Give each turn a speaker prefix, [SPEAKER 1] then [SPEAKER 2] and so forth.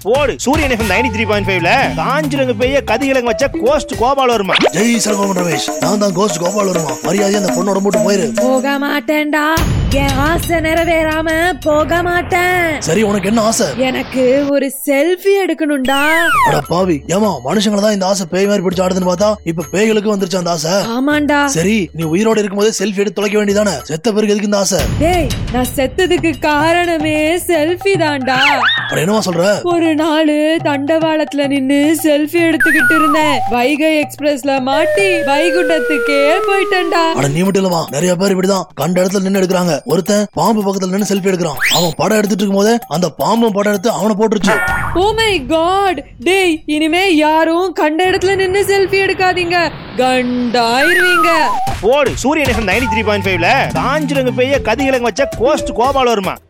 [SPEAKER 1] போடு சூரியன் FM ninety three point ஃபைவ்ல காஞ்சிரங்க பெய்ய கதிகிழங்கு வச்ச கோஸ்ட் கோபால் வருமா
[SPEAKER 2] ஜெய் சரகோமன் ரமேஷ் நான் தான் கோஸ்ட் கோபால் வருமா மரியாதையா அந்த பொண்ணோட போட்டு போயிரு
[SPEAKER 3] போக மாட்டேன்டா என் ஆசை நிறைவேறாம போக மாட்டேன்
[SPEAKER 2] சரி உனக்கு என்ன ஆசை
[SPEAKER 3] எனக்கு ஒரு செல்ஃபி எடுக்கணும்டா
[SPEAKER 2] அட பாவி ஏமா மனுஷங்களை தான் இந்த ஆசை பேய் மாதிரி பிடிச்சு ஆடுதுன்னு பார்த்தா இப்ப பேய்களுக்கு வந்துருச்சு அந்த ஆசை
[SPEAKER 3] ஆமாண்டா
[SPEAKER 2] சரி நீ உயிரோட இருக்கும்போதே செல்ஃபி எடுத்து தொலைக்க வேண்டியதானே செத்த பிறகு எதுக்கு இந்த ஆசை
[SPEAKER 3] டேய் நான் செத்ததுக்கு காரணமே செல்ஃபி தான்டா
[SPEAKER 2] அட என்னவா சொல்ற
[SPEAKER 3] ஒரு நாள் தண்டவாளத்துல நின்னு செல்ஃபி எடுத்துக்கிட்டு இருந்தேன் வைகை எக்ஸ்பிரஸ்ல மாட்டி வைகுண்டத்துக்கே போயிட்டேன்டா
[SPEAKER 2] அட நீ மட்டும் இல்லமா நிறைய பேர் இப்படிதான் கண்ட இடத்துல நின்னு எடுக்கிறாங்க ஒருத்தன் பாம்பு பக்கத்துல நின்னு செல்ஃபி எடுக்கிறான் அவன் படம் எடுத்துட்டு இருக்கும்போதே அந்த பாம்பும் படம் எடுத்து அவனை போட்டுருச்சு
[SPEAKER 3] ஓ மை காட் டேய் இனிமே யாரும் கண்ட இடத்துல நின்னு செல்ஃபி எடுக்காதீங்க கண்டாயிருவீங்க
[SPEAKER 1] போடு சூரியன் எஃப்எம் நைன்டி த்ரீ பாயிண்ட் ஃபைவ்ல காஞ்சிரங்க பெய்ய கதிகிழங்கு வச்ச கோஸ்ட் கோபால் வருமா